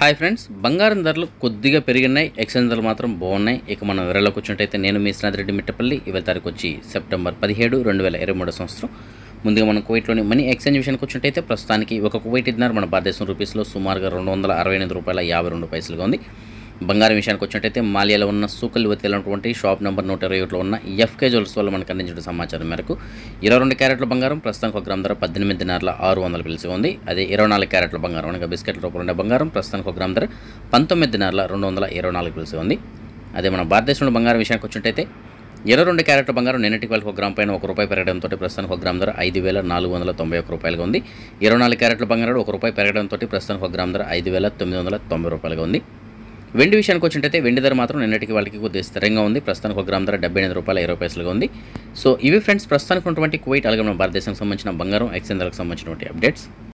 hi friends బంగారం ధరలు కొద్దిగా పెరిగినాయి ఎక్స్చేంజ్ ధరలు మాత్రం బాగున్నాయి ఇక మనం వివరాలకు వచ్చినట్టయితే నేను మీ రెడ్డి మిట్టపల్లి ఇవాళ తారీఖు వచ్చి సెప్టెంబర్ పదిహేడు రెండు వేల ఇరవై మూడో సంవత్సరం ముందుగా మనం కువైట్లోని మనీ ఎక్స్చేంజ్ విషయానికి వచ్చినట్టయితే ప్రస్తుతానికి ఒక కువైట్ ఇద్దరు మన భారతదేశం రూపీస్లో సుమారుగా రెండు వందల అరవై ఎనిమిది రూపాయల యాభై రెండు పైసలుగా ఉంది బంగారం విషయానికి వచ్చినట్టయితే మాలియాలో ఉన్న సూకల్ వతిలైనటువంటి షాప్ నెంబర్ నూట ఇరవై ఒకటిలో ఉన్న ఎఫ్కే జ్యువెల్స్ వల్ల మనకు అందించిన సమాచారం మేరకు ఇరవై రెండు క్యారెట్ల బంగారం ప్రస్తుతానికి ఒక గ్రామ్ ధర పద్దెనిమిది నెలల ఆరు వందల పిలిచి ఉంది అదే ఇరవై నాలుగు క్యారెట్ల బంగారం అనగా బిస్కెట్ల రూపంలో ఉండే బంగారం ప్రస్తుతానికి ఒక గ్రామ్ ధర పంతొమ్మిది నెలల రెండు వందల ఇరవై నాలుగు పిలిచి ఉంది అదే మన భారతదేశంలో బంగారం విషయానికి వచ్చినట్టయితే ఇరవై రెండు క్యారెట్ల బంగారం నిన్నటికి వాళ్ళకి ఒక గ్రామ్ పైన ఒక రూపాయి పెరగడంతో ప్రస్తుతానికి ఒక గ్రామ్ ధర ఐదు వేల నాలుగు వందల తొంభై ఒక్క రూపాయలుగా ఉంది ఇరవై నాలుగు క్యారెట్ల బంగారం ఒక రూపాయి పెరగడంతో ప్రస్తుతానికి ఒక గ్రామ్ ధర ఐదు వేల తొమ్మిది వందల తొంభై రూపాయలుగా ఉంది వెండి విషయానికి వచ్చినట్టయితే వెండి ధర మాత్రం నిన్నటికి వాళ్ళకి కొద్దిగా స్థిరంగా ఉంది ప్రస్తుతానికి ఒక గ్రామ్ ధర డెబ్బై ఎనిమిది రూపాయల ఇరవై పైసలుగా ఉంది సో ఇవి ఫ్రెండ్స్ ప్రస్తుతానికి ఉన్నటువంటి కువైట్ అలాగే మన భారతదేశానికి సంబంధించిన బంగారం ఎక్స్చేంజ్ ధరకు సంబంధించినటువంటి అప్డేట్స్